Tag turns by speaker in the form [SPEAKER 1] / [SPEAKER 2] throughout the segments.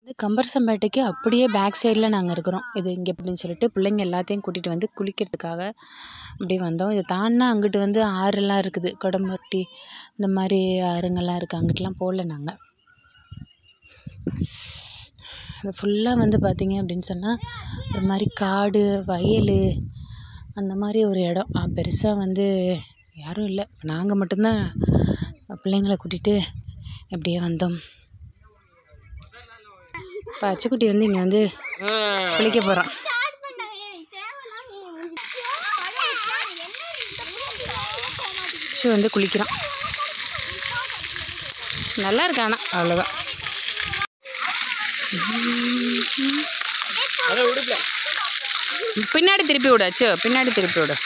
[SPEAKER 1] இது கம்பர்சம்பேட்டைக்கு அப்படியே பேக் சைடில் நாங்கள் இருக்கிறோம் இது இங்கே அப்படின்னு சொல்லிட்டு பிள்ளைங்க எல்லாத்தையும் கூட்டிகிட்டு வந்து குளிக்கிறதுக்காக அப்படி வந்தோம் இதை தாண்டினா அங்கிட்டு வந்து ஆறுலாம் இருக்குது கொடம்பட்டி இந்த மாதிரி ஆறுங்கள்லாம் இருக்குது அங்கிட்டலாம் போகல நாங்கள் அது ஃபுல்லாக வந்து பார்த்திங்க அப்படின்னு சொன்னால் ஒரு மாதிரி காடு வயல் அந்த மாதிரி ஒரு இடம் பெருசாக வந்து யாரும் இல்லை நாங்கள் மட்டும்தான் பிள்ளைங்கள கூட்டிகிட்டு அப்படியே வந்தோம் இப்போ அச்சுக்குட்டி வந்து இங்கே வந்து குளிக்க போகிறான் அச்சு வந்து குளிக்கிறான் நல்லா இருக்கு ஆனால் அவ்வளோதான் பின்னாடி திருப்பி விடு அச்சு பின்னாடி திருப்பி விடு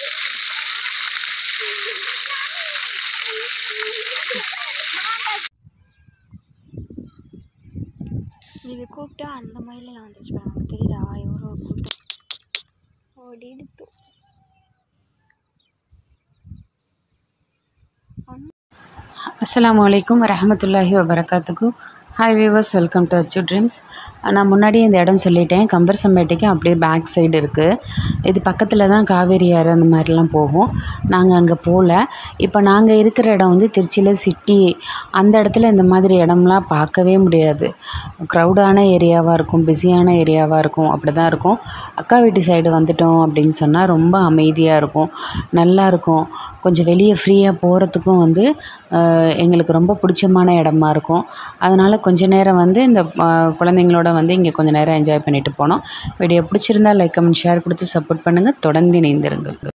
[SPEAKER 2] இது கூப்பிட்டா அந்த மயிலில் வந்துச்சு பாருங்க தெரியுதா எவ்வளோ கூட்டம் ஓடிடுத்து
[SPEAKER 1] அஸ்ஸலாமு அலைக்கும் வரஹமத்துல்லாஹி வபரகாத்துக்கு hi viewers welcome to Achu dreams நான் முன்னாடியே இந்த இடம் சொல்லிட்டேன் கம்பர்சம்பேட்டைக்கு அப்படியே பேக் சைடு இருக்குது இது பக்கத்தில் தான் காவேரி ஆறு அந்த மாதிரிலாம் போகும் நாங்கள் அங்கே போகல இப்போ நாங்கள் இருக்கிற இடம் வந்து திருச்சியில் சிட்டி அந்த இடத்துல இந்த மாதிரி இடம்லாம் பார்க்கவே முடியாது க்ரௌடான ஏரியாவாக இருக்கும் பிஸியான ஏரியாவாக இருக்கும் அப்படி தான் இருக்கும் அக்கா வீட்டு சைடு வந்துட்டோம் அப்படின்னு சொன்னால் ரொம்ப அமைதியாக இருக்கும் நல்லா இருக்கும் கொஞ்சம் வெளியே ஃப்ரீயாக போகிறதுக்கும் வந்து அஹ், எங்களுக்கு ரொம்ப பிடிச்சமான இடமா இருக்கும் அதனால் கொஞ்ச நேரம் வந்து இந்த அஹ், குழந்தைங்களோட வந்து இங்கே கொஞ்ச நேரம் என்ஜாய் பண்ணிட்டு போனோம் வீடியோ பிடிச்சிருந்தா லைக் கமெண்ட் ஷேர் கொடுத்து சப்போர்ட் பண்ணுங்கள் தொடர்ந்து இணைந்திருங்கள்